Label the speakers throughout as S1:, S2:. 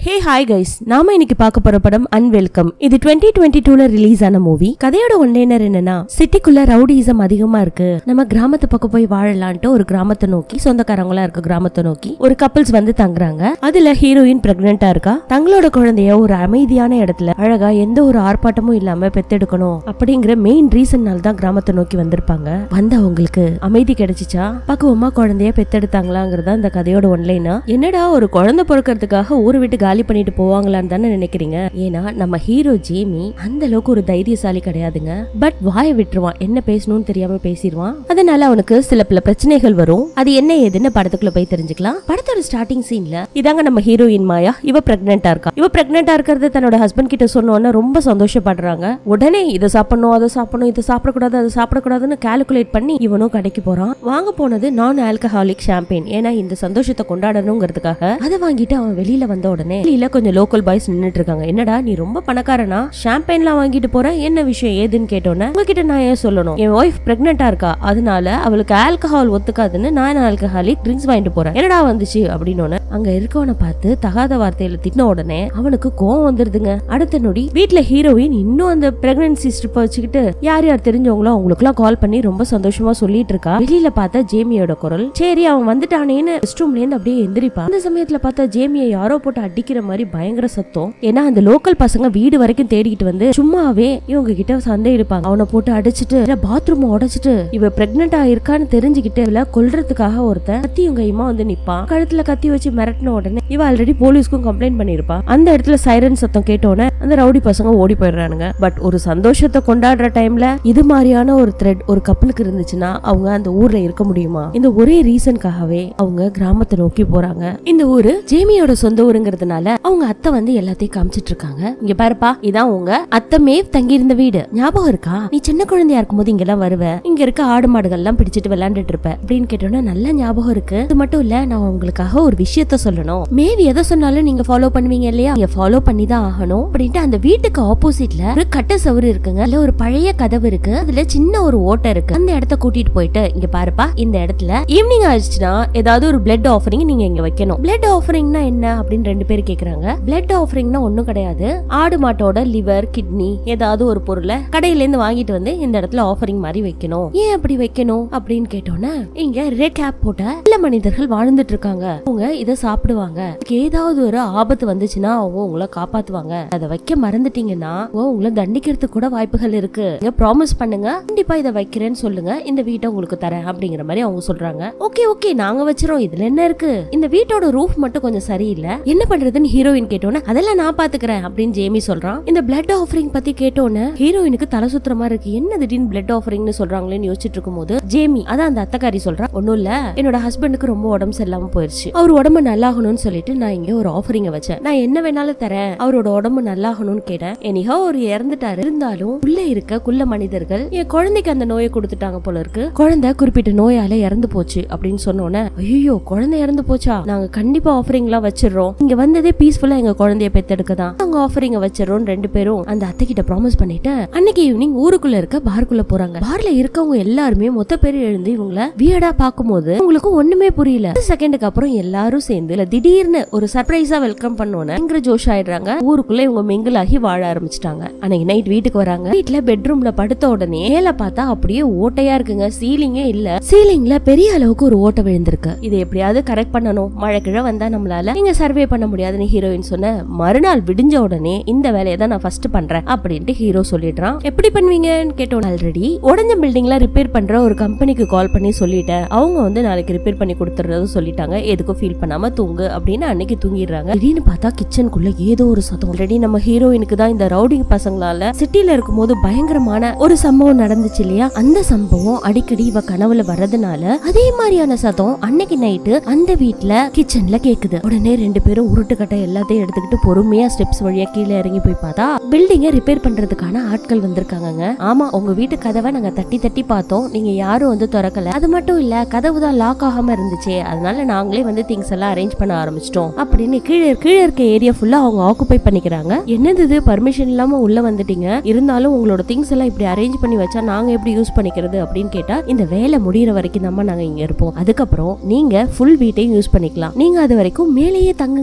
S1: hey hi guys நாம இன்னைக்கு பார்க்க போற படம் அன்வெல்கம் இது டுவெண்ட்டி டுவெண்ட்டி டூல ரிலீஸ் ஆன மூவி கதையோட ஒன்லைனர் என்னன்னா சிட்டிக்குள்ள ரவுடிசம் அதிகமா இருக்கு நம்ம கிராமத்து பக்கம் போய் வாழலான்ட்டு ஒரு கிராமத்தை நோக்கி சொந்தக்காரங்களா இருக்க கிராமத்தை நோக்கி ஒரு கப்பல்ஸ் வந்து தங்குறாங்க அதுல ஹீரோயின் பிரெக்னெண்டா இருக்கா தங்களோட குழந்தைய ஒரு அமைதியான இடத்துல அழகா எந்த ஒரு ஆர்ப்பாட்டமும் இல்லாம பெத்தெடுக்கணும் அப்படிங்கிற மெயின் ரீசன்னால தான் கிராமத்தை நோக்கி வந்திருப்பாங்க வந்த அவங்களுக்கு அமைதி கிடைச்சிச்சா பக்குவமா குழந்தைய பெத்தெடுத்தாங்களாங்கிறதா இந்த கதையோட ஒன்லைனா என்னடா ஒரு குழந்தை பிறக்கிறதுக்காக ஊரை விட்டு காலி பண்ணிட்டு போவாங்களான்னு தானே நினைக்கிறீங்க ஏன்னா நம்ம ஹீரோ ஜேமி அந்த அளவுக்கு ஒரு தைரியசாலி கிடையாதுங்க பட் வாயை விட்டுருவான் என்ன பேசணும்னு தெரியாம பேசிடுவான் அதனால அவனுக்கு சில பல பிரச்சனைகள் வரும் அது என்ன ஏதுன்னு படத்துக்குள்ள போய் தெரிஞ்சுக்கலாம் படத்தோட ஸ்டார்டிங் சீன்ல இதாங்க நம்ம ஹீரோயின் மாயா இவ பிரெக்னெண்டா இருக்கா இவ பிரெக்னெண்டா இருக்கிறது தன்னோட ஹஸ்பண்ட் கிட்ட சொன்னோன்னு ரொம்ப சந்தோஷப்படுறாங்க உடனே இதை சாப்பிடணும் அதை சாப்பிடணும் இதை சாப்பிடக்கூடாது அதை சாப்பிடக்கூடாதுன்னு கால்குலேட் பண்ணி இவனும் கடைக்கு போறான் வாங்க போனது நான் ஆல்கஹாலிக் ஷாம்பெயின் ஏன்னா இந்த சந்தோஷத்தை கொண்டாடணுங்கிறதுக்காக அதை வாங்கிட்டு அவன் வெளியில வந்த உடனே வெளியில கொஞ்சம் லோக்கல் பாய்ஸ் நின்னுட்டு இருக்காங்க என்னடா நீ ரொம்ப பணக்காரனா ஷாம்பெயின்லாம் வாங்கிட்டு போற என்ன விஷயம் ஏதுன்னு கேட்டோன்னே உங்ககிட்ட நான் ஏன் சொல்லணும் என் ஒய்ஃப் பிரெக்னெண்டா இருக்கா அதனால அவளுக்கு ஆல்கஹால் ஒத்துக்காதுன்னு நான் ஆல்கஹாலிக் ட்ரிங்க்ஸ் வாங்கிட்டு போறேன் என்னடா வந்துச்சு அப்படின்னு அங்க இருக்கவனை பார்த்து தகாத வார்த்தையில திட்டின உடனே அவனுக்கு கோவம் வந்துருதுங்க அடுத்த நொடி வீட்ல ஹீரோயின் இன்னும் அந்த பிரெக்னன்சி ஸ்ட்ரிப்பை வச்சுக்கிட்டு யார் யார் தெரிஞ்சவங்களோ அவங்களுக்குலாம் கால் பண்ணி ரொம்ப சந்தோஷமா சொல்லிட்டு இருக்கா வெளியில பார்த்தா ஜேமியோட குரல் சரி அவன் வந்துட்டானேன்னு ரெஸ்ட் ரூம்ல இருந்து அப்படியே எந்திரிப்பா அந்த சமயத்துல பார்த்தா ஜேமியை யாரோ போட்டு அடிக்கிற மாதிரி பயங்கர சத்தம் ஏன்னா அந்த லோக்கல் பசங்க வீடு வரைக்கும் தேடிக்கிட்டு வந்து சும்மாவே இவங்க கிட்ட சண்டை இருப்பாங்க அவனை போட்டு அடிச்சிட்டு பாத்ரூம் உடைச்சிட்டு இவ பிரெக்னெண்டா இருக்கான்னு தெரிஞ்சுக்கிட்டு இவள கொல்றதுக்காக ஒருத்தன் கத்தி இவங்க இம்மா வந்து நிப்பான் கழுத்துல கத்தி வச்சு மிரட்டின உடனே இவ ஆல்ரெடி போலீஸ்க்கும் கம்ப்ளைண்ட் பண்ணிருப்பா அந்த இடத்துல சைரன் சத்தம் கேட்டோன்னே அந்த ரவுடி பசங்க ஓடி போயிடுறானுங்க பட் ஒரு சந்தோஷத்தை கொண்டாடுற டைம்ல இது மாதிரியான ஒரு த்ரெட் ஒரு கப்பலுக்கு இருந்துச்சுன்னா அவங்க அந்த ஊர்ல இருக்க முடியுமா இந்த ஒரே ரீசனுக்காகவே அவங்க கிராமத்தை நோக்கி போறாங்க இந்த ஊரு ஜேமியோட சொந்த ஊருங்கிறதுனால அவங்க அத்தை வந்து எல்லாத்தையும் காமிச்சிட்டு இருக்காங்க இங்க பாருப்பா இதான் உங்க அத்தை மேவ் தங்கி இருந்த வீடு ஞாபகம் இருக்கா நீ சின்ன குழந்தையா இருக்கும்போது இங்க எல்லாம் வருவ இங்க இருக்க ஆடு மாடுகள் எல்லாம் பிடிச்சிட்டு விளையாண்டுட்டு இருப்ப அப்படின்னு கேட்டோன்னா நல்ல ஞாபகம் இருக்கு அது மட்டும் இல்ல நான் உங்களுக்காக ஒரு விஷயத்த சொல்லணும் மேவ் எதை சொன்னாலும் நீங்க ஃபாலோ பண்ணுவீங்க இல்லையா நீங்க ஃபாலோ பண்ணி தான் ஆகணும் அப்படின்ட்டு அந்த வீட்டுக்கு ஆப்போசிட்ல ஒரு கட்ட சவுறு இருக்குங்க அதுல ஒரு பழைய கதவு இருக்கு அதுல சின்ன ஒரு ஓட்டை இருக்கு அந்த இடத்த கூட்டிட்டு போயிட்டு இங்க பாருப்பா இந்த இடத்துல ஈவினிங் ஆயிடுச்சுன்னா ஏதாவது ஒரு பிளட் ஆஃபரிங் நீங்க இங்க வைக்கணும் பிளட் ஆஃபரிங்னா என்ன அப்படின்னு ரெண்டு பேர் கேக்குறாங்க பிளட் ஆஃபரிங்னா ஒண்ணும் கிடையாது ஆடு மாட்டோட லிவர் கிட்னி ஏதாவது ஒரு பொருளை கடையில இருந்து வாங்கிட்டு வந்து இந்த இடத்துல ஆஃபரிங் மாதிரி வைக்கணும் ஏன் அப்படி வைக்கணும் அப்படின்னு கேட்டோன்னே இங்க ரெட் கேப் போட்ட நல்ல மனிதர்கள் வாழ்ந்துட்டு இருக்காங்க அவங்க இதை சாப்பிடுவாங்க இதுக்கு ஏதாவது ஒரு ஆபத்து வந்துச்சுன்னா அவங்க உங்களை காப்பாத்துவாங்க அதை வைக்க மறந்துட்டீங்கன்னா அவங்க உங்களை தண்டிக்கிறதுக்கு கூட வாய்ப்புகள் இருக்கு நீங்க ப்ராமிஸ் பண்ணுங்க கண்டிப்பா இதை வைக்கிறேன்னு சொல்லுங்க இந்த வீட்டை உங்களுக்கு தரேன் அப்படிங்கிற மாதிரி அவங்க சொல்றாங்க ஓகே ஓகே நாங்க வச்சிரோம் இதுல என்ன இருக்கு இந்த வீட்டோட ரூஃப் மட்டும் கொஞ்சம் சரியில்லை என்ன பண்றதுன்னு ஹீரோயின் கேட்டோன்னே அதெல்லாம் நான் பாத்துக்கிறேன் அப்படின்னு ஜேமி சொல்றான் இந்த பிளட் ஆஃபரிங் பத்தி கேட்டோன்னே ஹீரோயினுக்கு தலை சுத்துற மாதிரி இருக்கு என்ன திடீர்னு பிளட் ஆஃபரிங்னு சொல்றாங்களேன்னு யோசிச்சுட்டு இருக்கும்போது ஜேமி அதான் அந்த அத்தக்காரி சொல்றா ஒண்ணும் இல்ல என்னோட ஹஸ்பண்டுக்கு ரொம்ப உடம்பு சரியில்லாம போயிருச்சு அவர் உடம்பு நல்லாகணும்னு சொல்லிட்டு நான் இங்க ஒரு ஆஃபரிங்க வச்சேன் நான் என்ன வேணாலும் தரேன் அவரோட உடம்பு நல்லாகணும்னு கேட்டேன் எனிஹா அவர் இறந்துட்டாரு இருந்தாலும் உள்ள இருக்க குள்ள மனிதர்கள் என் குழந்தைக்கு அந்த நோயை கொடுத்துட்டாங்க போல இருக்கு குழந்தை குறிப்பிட்ட நோயால இறந்து போச்சு அப்படின்னு சொன்னோன்னே ஐயோ குழந்தை இறந்து போச்சா நாங்க கண்டிப்பா ஆஃபரிங் எல்லாம் வச்சிடுறோம் இங்க வந்ததே பீஸ்ஃபுல்லா எங்க குழந்தைய பெத்தெடுக்க தான் நாங்க ஆஃபரிங்க வச்சிடறோம் ரெண்டு பேரும் அந்த அத்தை கிட்ட ப்ராமிஸ் பண்ணிட்டு அன்னைக்கு ஈவினிங் ஊருக்குள்ள இருக்க பார்க்குள்ள போறாங்க பார்ல இருக்கவங்க எல்லாருமே மொத்த பேர் எழுந்து இவங்கள வியடா பாக்கும்போது உங்களுக்கு ஒண்ணுமே புரியல செகண்டுக்கு அப்புறம் எல்லாரும் சேர்ந்து இல்ல திடீர்னு ஒரு சர்ப்ரைஸா வெல்கம் பண்ணோன்னு பயங்கர ஜோஷ் ஆயிடுறாங்க ஊருக்குள்ள இவங்க மிங்கிள் ஆகி வாழ ஆரம்பிச்சிட்டாங்க அன்னைக்கு நைட் வீட்டுக்கு வராங்க வீட்டுல பெட்ரூம்ல படுத்த உடனே மேல பார்த்தா அப்படியே ஓட்டையா இருக்குங்க சீலிங்கே இல்ல சீலிங்ல பெரிய அளவுக்கு ஒரு ஓட்டை விழுந்திருக்கு இதை எப்படியாவது கரெக்ட் பண்ணணும் மழை கிழ வந்தா நம்மளால நீங்க சர்வே பண்ண முடியாதுன்னு ஹீரோயின் சொன்ன மறுநாள் விடிஞ்ச உடனே இந்த வேலையை தான் நான் ஃபர்ஸ்ட் பண்றேன் அப்படின்ட்டு ஹீரோ சொல்லிடுறான் எப்படி பண்ணுவீங்கன்னு கேட்டோம் ஆல்ரெடி உடஞ்ச பில்டிங்ல ரிப்பேர் பண்ற ஒரு கம்பெனிக்கு கால் பண்ணி சொல்லிட்டேன் அவங்க வந்து நாளைக்கு ரிப்பேர் பண்ணி கொடுத்துறது சொல்லிட்டாங்க எதுக்கும் ஃபீல் பண்ணாம தூங்கு அப்படின்னு அன்னைக்கு தூங்கிடுறாங்க திடீர்னு பார்த்தா கிச்சனுக்குள்ள ஏதோ ஒரு சத்தம் ஆல்ரெடி நம்ம ஹீரோயினுக்கு தான் இந்த ரவுடிங் பசங்களால சிட்டில இருக்கும்போது பயங்கரமான ஒரு சம்பவம் நடந்துச்சு இல்லையா அந்த சம்பவம் அடிக்கடி இவ கனவுல வர்றதுனால அதே மாதிரியான சத்தம் அன்னைக்கு நைட்டு அந்த வீட்ல கிச்சன்ல கேக்குது உடனே ரெண்டு பேரும் உருட்டுக்கட்டை எல்லாத்தையும் எடுத்துக்கிட்டு பொறுமையா ஸ்டெப்ஸ் வழியா கீழே இறங்கி போய் பார்த்தா பில்டிங்க ரிப்பேர் பண்றதுக்கான ஆட்கள் வந்திருக்காங்க ஆமா உங்க வீட்டு கதவை நாங்க தட்டி தட்டி பார்த்தோம் நீங்க யாரும் வந்து திறக்கல அது மட்டும் இல்ல கதவு தான் லாக் ஆகாம இருந்துச்சு அதனால நாங்களே வந்து திங்ஸ் எல்லாம் அரேஞ்ச் பண்ண ஆரம்பிச்சிட்டோம் அப்படின்னு கீழே கீழே இருக்க ஏரியா ஃபுல்லா அவங்க ஆக்குபை பண்ணிக்கிறாங்க என்னது இது பர்மிஷன் இல்லாம உள்ள வந்துட்டீங்க இருந்தாலும் உங்களோட திங்ஸ் எல்லாம் இப்படி அரேஞ்ச் பண்ணி வச்சா நாங்க எப்படி யூஸ் பண்ணிக்கிறது அப்படின்னு கேட்டா இந்த வேலை முடியிற வரைக்கும் தான் நாங்க இங்க இருப்போம் அதுக்கப்புறம் நீங்க ஃபுல் வீட்டையும் யூஸ் பண்ணிக்கலாம் நீங்க அது வரைக்கும் மேலேயே தங்குங்க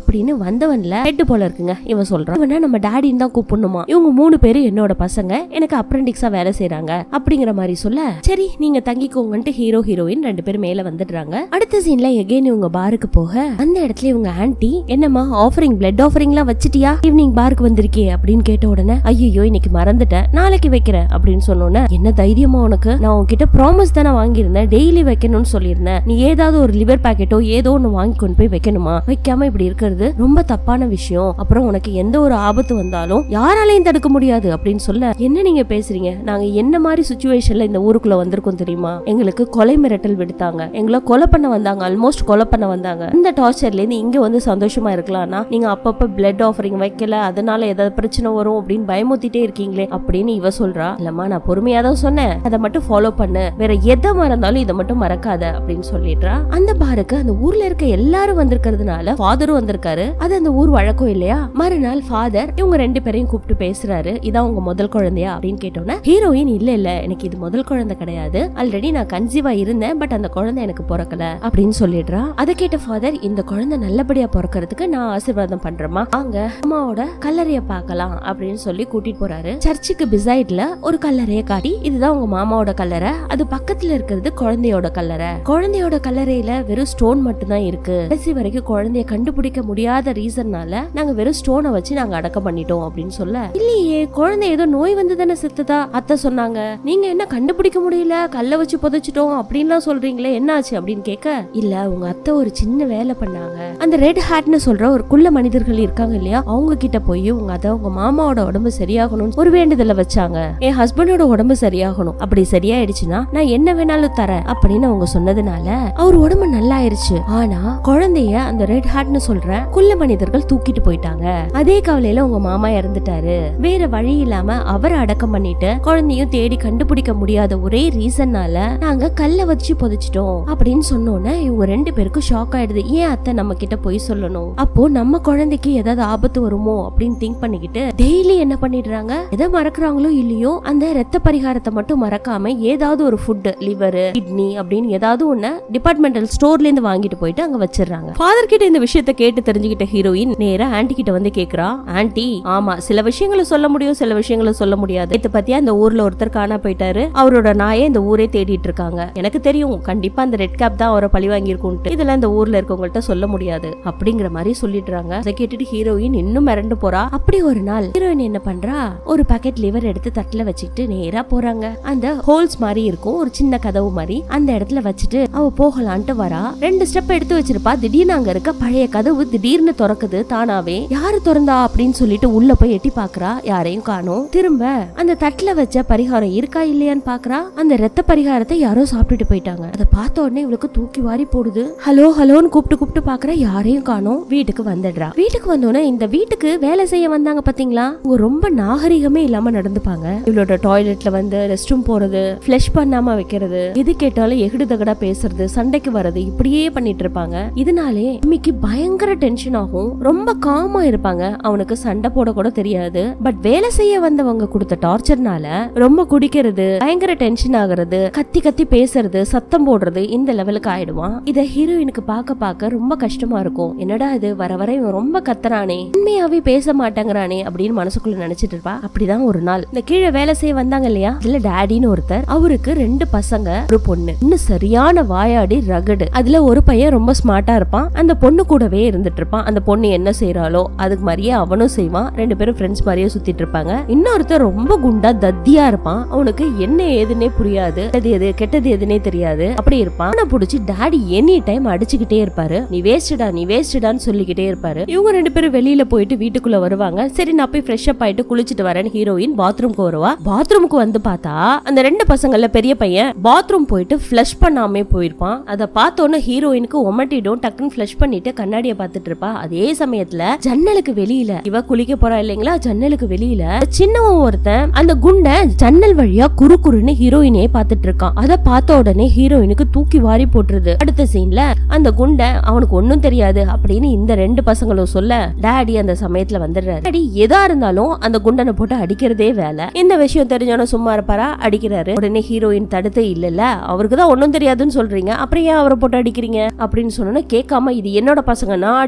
S1: அப்படின்னு வந்தவன்ல ஹெட் போல இருக்குங்க இவன் சொல்றான் இவனை நம்ம டாடின்னு தான் கூப்பிடணுமா இவங்க மூணு பேரும் என்னோட பசங்க எனக்கு அப்ரெண்டிக்ஸா வேலை செய்றாங்க அப்படிங்கிற மாதிரி சொல்ல சரி நீங்க தங்கிக்கோங்கன்ட்டு ஹீரோ ஹீரோயின் ரெண்டு பேரும் மேல வந்துடுறாங்க அடுத்த சீன்ல எகைன் இவங்க பாருக்கு போக அந்த இடத்துல இவங்க ஆன்ட்டி என்னம்மா ஆஃபரிங் பிளட் ஆஃபரிங்லாம் வச்சிட்டியா ஈவினிங் பாருக்கு வந்திருக்கே அப்படின்னு கேட்ட உடனே ஐயோ இன்னைக்கு மறந்துட்டேன் நாளைக்கு வைக்கிறேன் அப்படின்னு சொன்னோன்னே என்ன தைரியமா உனக்கு நான் உன்கிட்ட ப்ராமிஸ் தானே வாங்கியிருந்தேன் டெய்லி வைக்கணும்னு சொல்லியிருந்தேன் நீ ஏதாவது ஒரு லிவர் பாக்கெட்டோ ஏதோ ஒன்று வாங்கி கொண்டு போய் வைக்கணுமா வைக்காம இப்படி இருக்கிறது ரொம்ப தப்பான விஷயம் அப்புறம் உனக்கு எந்த ஒரு ஆபத்து வந்தாலும் யாராலையும் தடுக்க முடியாது அப்படின்னு சொல்ல என்ன நீங்க பேசுறீங்க நாங்க என்ன மாதிரி சுச்சுவேஷன்ல இந்த ஊருக்குள்ள வந்திருக்கோம் தெரியுமா எங்களுக்கு கொலை மிரட்டல் விடுத்தாங்க எங்களை கொலை பண்ண வந்தாங்க ஆல்மோஸ்ட் கொலை பண்ண வந்தாங்க இந்த டார்ச்சர்ல இருந்து இங்க வந்து சந்தோஷமா இருக்கலாம்னா நீங்க அப்பப்ப பிளட் ஆஃபரிங் வைக்கல அதனால ஏதாவது பிரச்சனை வரும் அப்படின்னு பயமுத்திட்டே இருக்கீங்களே அப்படின்னு இவ சொல்றா இல்லம்மா நான் பொறுமையா தான் சொன்னேன் அதை மட்டும் ஃபாலோ பண்ணு வேற எதை மறந்தாலும் இதை மட்டும் மறக்காத அப்படின்னு சொல்லிடுறா அந்த பாருக்கு அந்த ஊர்ல இருக்க எல்லாரும் வந்திருக்கிறதுனால ஃபாதரும் வந்திருக்காரு அது அந்த ஊர் வழக்கம் இல்லையா மறுநாள் ஃபாதர் இவங்க ரெண்டு பேரையும் கூப்பிட்டு பேசுறாரு இதான் உங்க முதல் குழந்தையா அப்படின்னு கேட்டோன்னே ஹீரோயின் இல்ல இல்ல எனக்கு இது முதல் குழந்தை கிடையாது ஆல்ரெடி நான் கன்சீவா இருந்தேன் பட் அந்த குழந்தை எனக்கு பிறக்கல அப்படின்னு சொல்லிடுறா அதை கேட்ட ஃபாதர் இந்த குழந்தை நல்லபடியா பிறக்கிறதுக்கு நான் ஆசீர்வாதம் பண்றேமா வாங்க அம்மாவோட கல்லறைய பார்க்கலாம் அப்படின்னு சொல்லி கூட்டிட்டு போறாரு சர்ச்சுக்கு பிசைட்ல ஒரு கல்லறைய காட்டி இதுதான் உங்க மாமாவோட கல்லறை அது பக்கத்துல இருக்கிறது குழந்தையோட கல்லறை குழந்தையோட கல்லறையில வெறும் ஸ்டோன் மட்டும் தான் இருக்கு கடைசி வரைக்கும் குழந்தைய கண்டுபிடிக்க முடியாத ரீசன்னால நாங்க வெறும் ஸ்டோனை வச்சு நாங்க அடக்கம் பண்ணிட்டோம் அப்படின்னு சொல்ல இல்லையே குழந்தை ஏதோ நோய் வந்து தானே செத்துதா அத்தை சொன்னாங்க நீங்க என்ன கண்டுபிடிக்க முடியல கல்ல வச்சு புதைச்சிட்டோம் அப்படின்லாம் சொல்றீங்களே என்னாச்சு அப்படின்னு கேட்க இல்ல உங்க அத்தை ஒரு சின்ன வேலை பண்ணாங்க அந்த ரெட் ஹேட்னு சொல்ற ஒரு குள்ள மனிதர்கள் இருக்காங்க இல்லையா அவங்க கிட்ட போய் உங்க அத்தை உங்க மாமாவோட உடம்பு சரியாகணும்னு ஒரு வேண்டுதல வச்சாங்க என் ஹஸ்பண்டோட உடம்பு சரியாகணும் அப்படி சரியாயிடுச்சுன்னா நான் என்ன வேணாலும் தரேன் அப்படின்னு அவங்க சொன்னதுனால அவர் உடம்பு நல்லா ஆயிருச்சு ஆனா குழந்தைய அந்த ரெட் ஹார்ட்னு சொல்ற குள்ள மனிதர்கள் தூக்கிட்டு போயிட்டாங்க அதே கவலையில உங்க மாமா இறந்துட்டாரு வேற வழி இல்லாம அவரை அடக்கம் பண்ணிட்டு குழந்தையும் தேடி கண்டுபிடிக்க முடியாத ஒரே ரீசன்னால நாங்க கல்ல வச்சு புதைச்சிட்டோம் அப்படின்னு சொன்னோன்னே இவங்க ரெண்டு பேருக்கும் ஷாக் ஆயிடுது ஏன் அத்தை நம்ம கிட்ட போய் சொல்லணும் அப்போ நம்ம குழந்தைக்கு ஏதாவது ஆபத்து வருமோ அப்படின்னு திங்க் பண்ணிக்கிட்டு டெய்லி என்ன பண்ணிடுறாங்க எதை மறக்குறாங்களோ இல்லையோ அந்த ரத்த பரிகாரத்தை மட்டும் மறக்காம ஏதாவது ஒரு ஃபுட் லிவர் கிட்னி அப்படின்னு ஏதாவது ஒண்ணு டிபார்ட்மெண்டல் ஸ்டோர்ல இருந்து வாங்கிட்டு போயிட்டு அங்க வச்சிடுறாங்க ஃபாதர் கிட்ட இந்த விஷயத்த கேட்டு தெரிஞ்சுக்கிட்ட ஹீரோயின் நேரா ஆன்டி கிட்ட வந்து கேக்குறா ஆன்டி ஆமா சில விஷயங்களை சொல்ல முடியும் சில விஷயங்களை சொல்ல முடியாது இத பத்தியா இந்த ஊர்ல ஒருத்தர் காணா போயிட்டாரு அவரோட நாயை இந்த ஊரே தேடிட்டு இருக்காங்க எனக்கு தெரியும் கண்டிப்பா அந்த ரெட் கேப் தான் அவரை பழி வாங்கியிருக்கும்ட்டு இதெல்லாம் இந்த ஊர்ல இருக்கவங்கள்ட்ட சொல்ல முடியாது அப்படிங்கிற மாதிரி சொல்லிடுறாங்க அதை கேட்டுட்டு ஹீரோயின் இன்னும் மிரண்டு போறா அப்படி ஒரு நாள் ஹீரோயின் என்ன பண்றா ஒரு பாக்கெட் லிவர் எடுத்து தட்டுல வச்சுக்கிட்டு நேரா போறாங்க அந்த ஹோல்ஸ் மாதிரி இருக்கும் ஒரு சின்ன கதவு மாதிரி அந்த இடத்துல வச்சுட்டு அவ போகலான்ட்டு வரா ரெண்டு ஸ்டெப் எடுத்து வச்சிருப்பா திடீர்னு அங்க இருக்க பழைய கதவு திடீர்னு திறக்குது தானாவே யாரு திறந்தா அப்படின்னு சொல்லிட்டு உள்ள போய் எட்டி பாக்குறா யாரையும் காணோம் திரும்ப அந்த தட்டுல வச்ச பரிகாரம் இருக்கா இல்லையான்னு பாக்குறா அந்த ரத்த பரிகாரத்தை யாரோ சாப்பிட்டுட்டு போயிட்டாங்க அதை பார்த்த உடனே இவளுக்கு தூக்கி வாரி போடுது ஹலோ ஹலோன்னு கூப்பிட்டு கூப்பிட்டு பாக்குறா யாரையும் காணோம் வீட்டுக்கு வந்துடுறா வீட்டுக்கு வந்தோடனே இந்த வீட்டுக்கு வேலை செய்ய வந்தாங்க பாத்தீங்களா இவங்க ரொம்ப நாகரிகமே இல்லாம நடந்துப்பாங்க இவளோட டாய்லெட்ல வந்து ரெஸ்ட் ரூம் போறது ஃபிளஷ் பண்ணாம வைக்கிறது எது கேட்டாலும் எகுடு தகடா பேசுறது சண்டைக்கு வர்றது இப்படியே பண்ணிட்டு இருப்பாங்க இதனாலே அம்மிக்கு பயங்கர டென்ஷன் ஆகும் ரொம்ப காமா இருப்பாங்க அவனுக்கு சண்டை போட கூட தெரியாது பட் வேலை செய்ய வந்தவங்க கொடுத்த டார்ச்சர்னால ரொம்ப குடிக்கிறது பயங்கர டென்ஷன் ஆகுறது கத்தி கத்தி பேசுறது சத்தம் போடுறது இந்த லெவலுக்கு ஆயிடுவான் இத ஹீரோயினுக்கு பார்க்க பார்க்க ரொம்ப கஷ்டமா இருக்கும் என்னடா இது வர வர இவன் ரொம்ப கத்துறானே உண்மையாவே பேச மாட்டேங்கிறானே அப்படின்னு மனசுக்குள்ள நினைச்சிட்டு இருப்பா அப்படிதான் ஒரு நாள் இந்த கீழே வேலை செய்ய வந்தாங்க இல்லையா இதுல டேடின்னு ஒருத்தர் அவருக்கு ரெண்டு பசங்க ஒரு பொண்ணு இன்னும் சரியான வாயாடி ரகடு அதுல ஒரு பையன் ரொம்ப ஸ்மார்ட்டா இருப்பான் அந்த பொண்ணு கூடவே இருந்துட்டு இருப்பான் அந்த பொண்ணு என்ன செய்யறாளோ அதுக்கு மாதிரியே அவனும் செய்வான் ரெண்டு பேரும் ஃப்ரெண்ட்ஸ் மாதிரியே சுத்திட்டு இருப்பாங்க இன்னொருத்தர் ரொம்ப குண்டா தத்தியா இருப்பான் அவனுக்கு என்ன ஏதுன்னே புரியாது அது எது கெட்டது எதுனே தெரியாது அப்படி இருப்பான் அவனை புடிச்சு டாடி எனி டைம் அடிச்சுக்கிட்டே இருப்பாரு நீ வேஸ்டடா நீ வேஸ்டடான்னு சொல்லிக்கிட்டே இருப்பாரு இவங்க ரெண்டு பேரும் வெளியில போயிட்டு வீட்டுக்குள்ள வருவாங்க சரி நான் போய் ஃப்ரெஷ் அப் ஆயிட்டு குளிச்சிட்டு வரேன் ஹீரோயின் பாத்ரூம்க்கு வருவா பாத்ரூமுக்கு வந்து பார்த்தா அந்த ரெண்டு பசங்கள்ல பெரிய பையன் பாத்ரூம் போயிட்டு ஃப்ளஷ் பண்ணாமே போயிருப்பான் அதை பார்த்தோன்னே ஹீரோயினுக்கு ஒமட்டிடும் டக்குன்னு ஃப்ளஷ் பண்ணிட்டு கண்ணாடிய பார்த்துட்டு இருப்பா அதே சமயத்துல ஜன்னலுக்கு வெளியில இவ குளிக்க போறா இல்லைங்களா ஜன்னலுக்கு வெளியில சின்னவன் ஒருத்தன் அந்த குண்டை ஜன்னல் வழியா குறு குறுன்னு ஹீரோயினே பார்த்துட்டு இருக்கான் அதை பார்த்த உடனே ஹீரோயினுக்கு தூக்கி வாரி போட்டுருது அடுத்த சீன்ல அந்த குண்டை அவனுக்கு ஒண்ணும் தெரியாது அப்படின்னு இந்த ரெண்டு பசங்களும் சொல்ல டாடி அந்த சமயத்துல வந்துடுறாரு டாடி எதா இருந்தாலும் அந்த குண்டனை போட்டு அடிக்கிறதே வேலை இந்த விஷயம் தெரிஞ்சவன சும்மா இருப்பாரா அடிக்கிறாரு உடனே ஹீரோயின் தடுத்து இல்லல்ல அவருக்கு தான் ஒண்ணும் தெரியாதுன்னு சொல்றீங்க அப்புறம் ஏன் அவரை போட்டு அடிக்கிறீங்க அப்படின்னு சொன்னோன்னா கேட்காம இது என்னோட பசங்க நான் அடி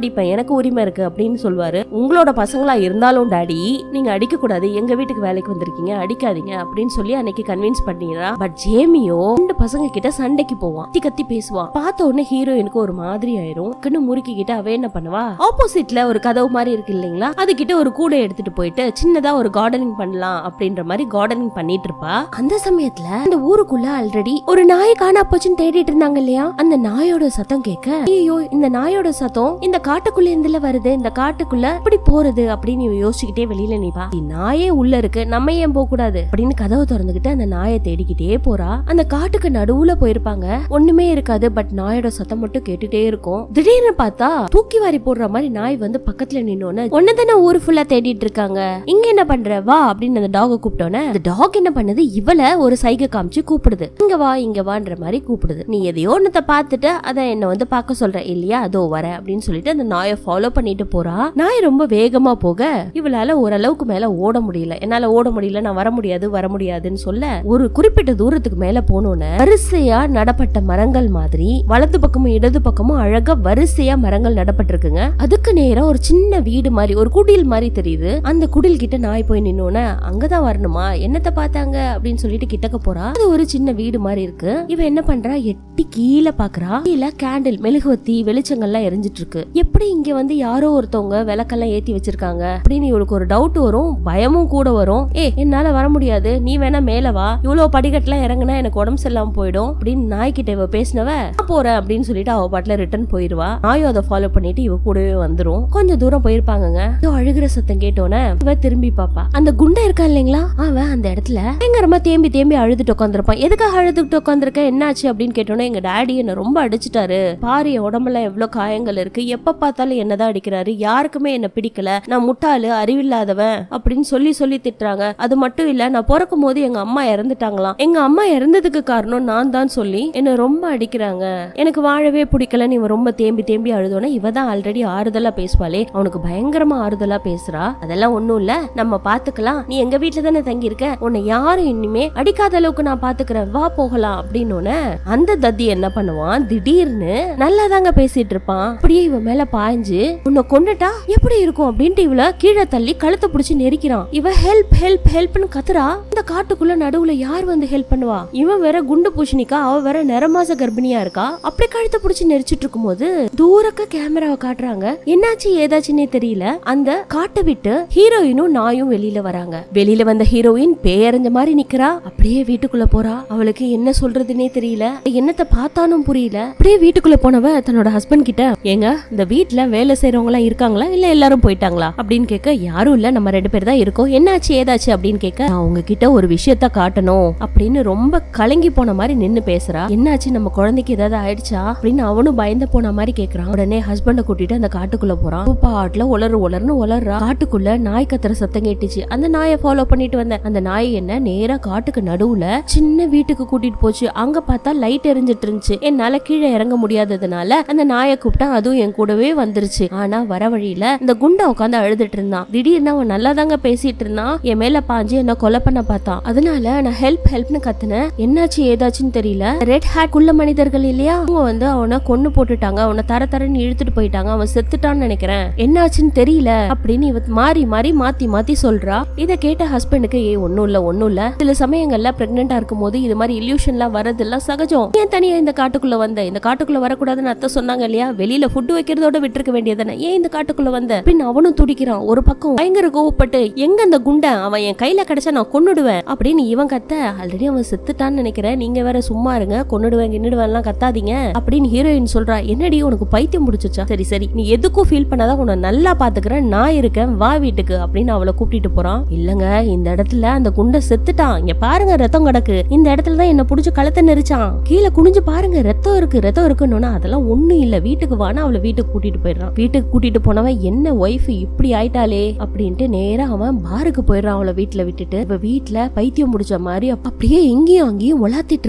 S1: அடிப்பேன் எனக்கு உரிமை இருக்கு அப்படின்னு சொல்லுவாரு உங்களோட பசங்களா இருந்தாலும் டாடி நீங்க அடிக்க கூடாது எங்க வீட்டுக்கு வேலைக்கு வந்திருக்கீங்க அடிக்காதீங்க அப்படின்னு சொல்லி அன்னைக்கு கன்வின்ஸ் பண்ணிடுறா பட் ஜேமியோ ரெண்டு பசங்க கிட்ட சண்டைக்கு போவான் கத்தி கத்தி பேசுவான் பார்த்த உடனே ஹீரோயினுக்கு ஒரு மாதிரி ஆயிரும் கண்ணு முறுக்கிக்கிட்டு அவ என்ன பண்ணுவா ஆப்போசிட்ல ஒரு கதவு மாதிரி இருக்கு இல்லைங்களா அதுகிட்ட ஒரு கூடை எடுத்துட்டு போயிட்டு சின்னதா ஒரு கார்டனிங் பண்ணலாம் அப்படின்ற மாதிரி கார்டனிங் பண்ணிட்டு இருப்பா அந்த சமயத்துல அந்த ஊருக்குள்ள ஆல்ரெடி ஒரு நாய் காணா போச்சுன்னு தேடிட்டு இருந்தாங்க இல்லையா அந்த நாயோட சத்தம் கேட்க ஐயோ இந்த நாயோட சத்தம் இந்த காட்டுக்குள்ள இருந்துல வருது இந்த காட்டுக்குள்ள இப்படி போறது அப்படின்னு இவ யோசிச்சுக்கிட்டே வெளியில நிப்பா "இ, நாயே உள்ள இருக்கு நம்ம ஏன் போக கூடாது அப்படின்னு கதவை திறந்துகிட்டு அந்த நாயை தேடிக்கிட்டே போறா அந்த காட்டுக்கு நடுவுல போயிருப்பாங்க ஒண்ணுமே இருக்காது பட் நாயோட சத்தம் மட்டும் கேட்டுட்டே இருக்கும் திடீர்னு பார்த்தா தூக்கி வாரி போடுற மாதிரி நாய் வந்து பக்கத்துல நின்னோன்னு ஒன்னதானே ஊர் ஃபுல்லா தேடிட்டு இருக்காங்க இங்க என்ன பண்ற வா அப்படின்னு அந்த டாக கூப்பிட்டோன்னே அந்த டாக் என்ன பண்ணுது இவள ஒரு சைகை காமிச்சு கூப்பிடுது இங்க வா இங்க வான்ற மாதிரி கூப்பிடுது நீ எதையோ ஒன்னத்தை பார்த்துட்டு அத என்ன வந்து பார்க்க சொல்ற இல்லையா அதோ வர அப்படின்னு சொல்லிட்டு அந்த நாயை ஃபாலோ பண்ணிட்டு போறா நாய் ரொம்ப வேகமா போக இவளால ஓரளவுக்கு மேல ஓட முடியல என்னால ஓட முடியல நான் வர முடியாது வர முடியாதுன்னு சொல்ல ஒரு குறிப்பிட்ட தூரத்துக்கு மேல போனோன்னு வரிசையா நடப்பட்ட மரங்கள் மாதிரி வலது பக்கமும் இடது பக்கமும் அழகா வரிசையா மரங்கள் நடப்பட்டிருக்குங்க அதுக்கு நேரா ஒரு சின்ன வீடு மாதிரி ஒரு குடில் மாதிரி தெரியுது அந்த குடில் கிட்ட நாய் போய் நின்னோன்னு அங்கதான் வரணுமா என்னத்த பார்த்தாங்க அப்படின்னு சொல்லிட்டு கிட்டக்க போறா அது ஒரு சின்ன வீடு மாதிரி இருக்கு இவ என்ன பண்றா எட்டி கீழே பாக்குறா கீழே கேண்டில் மெழுகுவத்தி வெளிச்சங்கள்லாம் எரிஞ்சிட்டு இருக்கு எப்படி இங்க வந்து யாரோ ஒருத்தவங்க விளக்கெல்லாம் ஏத்தி வச்சிருக்காங்க அப்படின்னு இவளுக்கு ஒரு டவுட் வரும் பயமும் கூட வரும் ஏ என்னால வர முடியாது நீ வேணா மேல வா இவ்வளவு படிக்கட்டுலாம் இறங்குனா எனக்கு உடம்பு சரியில்லாம போயிடும் அப்படின்னு நாய்கிட்ட இவ பேசினவ "நான் போறேன் அப்படின்னு சொல்லிட்டு அவ பாட்டுல ரிட்டர்ன் போயிருவா நாயும் அதை ஃபாலோ பண்ணிட்டு இவ கூடவே வந்துரும் கொஞ்சம் தூரம் போயிருப்பாங்கங்க இதோ அழுகிற சத்தம் கேட்டோன்னே இவ திரும்பி பாப்பா அந்த குண்டை இருக்கா இல்லைங்களா அவன் அந்த இடத்துல பயங்கரமா தேம்பி தேம்பி அழுதுட்டு உட்காந்துருப்பான் எதுக்காக அழுதுட்டு உட்காந்துருக்க என்னாச்சு அப்படின்னு கேட்டோன்னே எங்க டாடி என்ன ரொம்ப அடிச்சிட்டாரு பாரு என் உடம்புல எவ்வளவு காயங்கள் இருக்கு எப்ப பார்த்தாலும் என்னதான் அடிக்கிறாரு யாருக்குமே என்ன பிடிக்கல நான் முட்டாளு அறிவில்லாதவன் அப்படின்னு சொல்லி சொல்லி திட்டுறாங்க அது மட்டும் இல்ல நான் பிறக்கும் போது எங்க அம்மா இறந்துட்டாங்களாம் எங்க அம்மா இறந்ததுக்கு காரணம் நான் தான் சொல்லி என்ன ரொம்ப அடிக்கிறாங்க எனக்கு வாழவே பிடிக்கலன்னு இவன் ரொம்ப தேம்பி தேம்பி அழுதோன்னே இவ தான் ஆல்ரெடி ஆறுதலா பேசுவாளே அவனுக்கு பயங்கரமா ஆறுதலா பேசுறா அதெல்லாம் ஒண்ணும் இல்ல நம்ம பாத்துக்கலாம் நீ எங்க வீட்டுல தானே தங்கி இருக்க உன்னை யாரும் இனிமே அடிக்காத அளவுக்கு நான் பாத்துக்கிறேன் வா போகலாம் அப்படின்னு அந்த தத்தி என்ன பண்ணுவான் திடீர்னு நல்லா தாங்க பேசிட்டு இருப்பான் அப்படியே இவன் மேல பாய்ஞ்சு உன்னை கொண்டுட்டா எப்படி இருக்கும் அப்படின்ட்டு இவள கீழே தள்ளி கழுத்தை பிடிச்சு நெரிக்கிறான் இவ ஹெல்ப் ஹெல்ப் ஹெல்ப்னு கத்துறா இந்த காட்டுக்குள்ள நடுவுல யார் வந்து ஹெல்ப் பண்ணுவா இவன் வேற குண்டு பூஷணிக்கா அவ வேற நிறமாச கர்ப்பிணியா இருக்கா அப்படி கழுத்தை பிடிச்சு நெரிச்சிட்டு இருக்கும்போது தூரக்க கேமராவை காட்டுறாங்க என்னாச்சு ஏதாச்சுன்னே தெரியல அந்த காட்டை விட்டு ஹீரோயினும் நாயும் வெளியில வராங்க வெளியில வந்த ஹீரோயின் பேரஞ்ச மாதிரி நிக்கிறா அப்படியே வீட்டுக்குள்ள போறா அவளுக்கு என்ன சொல்றதுனே தெரியல என்னத்த பார்த்தானும் புரியல அப்படியே வீட்டுக்குள்ள போனவ தன்னோட ஹஸ்பண்ட் கிட்ட ஏங்க இந்த வீட்ல வேலை செய்யறவங்க எல்லாம் இருக்காங்களா இல்ல எல்லாரும் போயிட்டாங்களா அப்படின்னு கேட்க யாரும் இல்ல நம்ம ரெண்டு பேர் தான் இருக்கோம் என்னாச்சு ஏதாச்சு அப்படின்னு கேட்க நான் உங்ககிட்ட ஒரு விஷயத்த காட்டணும் அப்படின்னு ரொம்ப கலங்கி போன மாதிரி நின்னு பேசுறா என்னாச்சு நம்ம குழந்தைக்கு ஏதாவது ஆயிடுச்சா அப்படின்னு அவனும் பயந்து போன மாதிரி கேக்குறான் உடனே ஹஸ்பண்ட கூட்டிட்டு அந்த காட்டுக்குள்ள போறான் அவ பாட்டுல உலரு உலர்னு உலர்றா காட்டுக்குள்ள நாய் கத்துற சத்தம் கேட்டுச்சு அந்த நாயை ஃபாலோ பண்ணிட்டு வந்தேன் அந்த நாய் என்ன நேரா காட்டுக்கு நடுவுல சின்ன வீட்டுக்கு கூட்டிட்டு போச்சு அங்க பார்த்தா லைட் எரிஞ்சிட்டு இருந்துச்சு என்னால கீழே இறங்க முடியாததுனால அந்த நாயை கூப்பிட்டா அதுவும் என் கூடவே வந்துருச்சு ஆனா வர வழியில இந்த குண்டா உட்காந்து அழுதுட்டு இருந்தான் திடீர்னு அவன் நல்லா தாங்க பேசிட்டு இருந்தான் என் மேல பாஞ்சு என்ன கொலை பண்ண பார்த்தான் அதனால நான் ஹெல்ப் ஹெல்ப்னு கத்துனேன் என்னாச்சு ஏதாச்சுன்னு தெரியல ரெட் ஹேட் குள்ள மனிதர்கள் இல்லையா அவங்க வந்து அவனை கொன்னு போட்டுட்டாங்க அவனை தர தரன்னு இழுத்துட்டு போயிட்டாங்க அவன் செத்துட்டான்னு நினைக்கிறேன் என்னாச்சுன்னு தெரியல அப்படின்னு இவ மாறி மாறி மாத்தி மாத்தி சொல்றா இத கேட்ட ஹஸ்பண்டுக்கு ஏ ஒண்ணும் இல்ல ஒண்ணும் இல்ல சில சமயங்கள்ல பிரெக்னெண்டா இருக்கும் போது இது மாதிரி இல்யூஷன்லாம் வரதெல்லாம் சகஜம் ஏன் தனியா இந்த காட்டுக்குள்ள வந்த இந்த காட்டுக்குள்ள வரக்கூடாதுன்னு அத்தை சொன்னாங்க இல்லையா வெளியில ஃபுட் வைக்கிறதோட விட்டுருக்க வேண்டியதானே ஏன் இந்த காட்டுக்குள்ள வந்த பின் அவனும் துடிக்கிறான் ஒரு பக்கம் பயங்கர கோவப்பட்டு எங்க அந்த குண்டை அவன் என் கையில கிடைச்சா நான் கொன்னுடுவேன் அப்படின்னு இவன் கத்த ஆல்ரெடி அவன் செத்துட்டான்னு நினைக்கிறேன் நீங்க வேற சும்மா இருங்க கொன்னுடுவேன் கின்னுடுவேன் எல்லாம் கத்தாதீங்க அப்படின்னு ஹீரோயின் சொல்றா என்னடி உனக்கு பைத்தியம் முடிச்சுச்சா சரி சரி நீ எதுக்கும் ஃபீல் பண்ணாதான் உன்னை நல்லா பாத்துக்கிறேன் நான் இருக்கேன் வா வீட்டுக்கு அப்படின்னு அவளை கூப்பிட்டு போறான் இல்லங்க இந்த இடத்துல அந்த குண்டை செத்துட்டான் இங்க பாருங்க ரத்தம் கிடக்கு இந்த இடத்துல தான் என்ன புடிச்சு கழுத்தை நெரிச்சான் கீழே குனிஞ்சு பாருங்க ரத்தம் இருக்கு ரத்தம் இருக்குன்னு அதெல்லாம் ஒண்ணும் இல்ல வீட்டுக்கு வானா அவளை வீட்டுக்கு கூட்டிட்டு போயிடுறான் வீட்டுக்கு கூட்டிட்டு போனவன் என்ன ஒய்ஃப் இப்படி ஆயிட்டாளே அப்படின்ட்டு நேரா அவன் பாருக்கு போயிடுறான் அவளை வீட்டுல விட்டுட்டு இப்ப வீட்டுல பைத்தியம் முடிச்ச மாதிரி அப்ப அப்படியே எங்கேயும் அங்கேயும் உலாத்திட்டு இருக்கா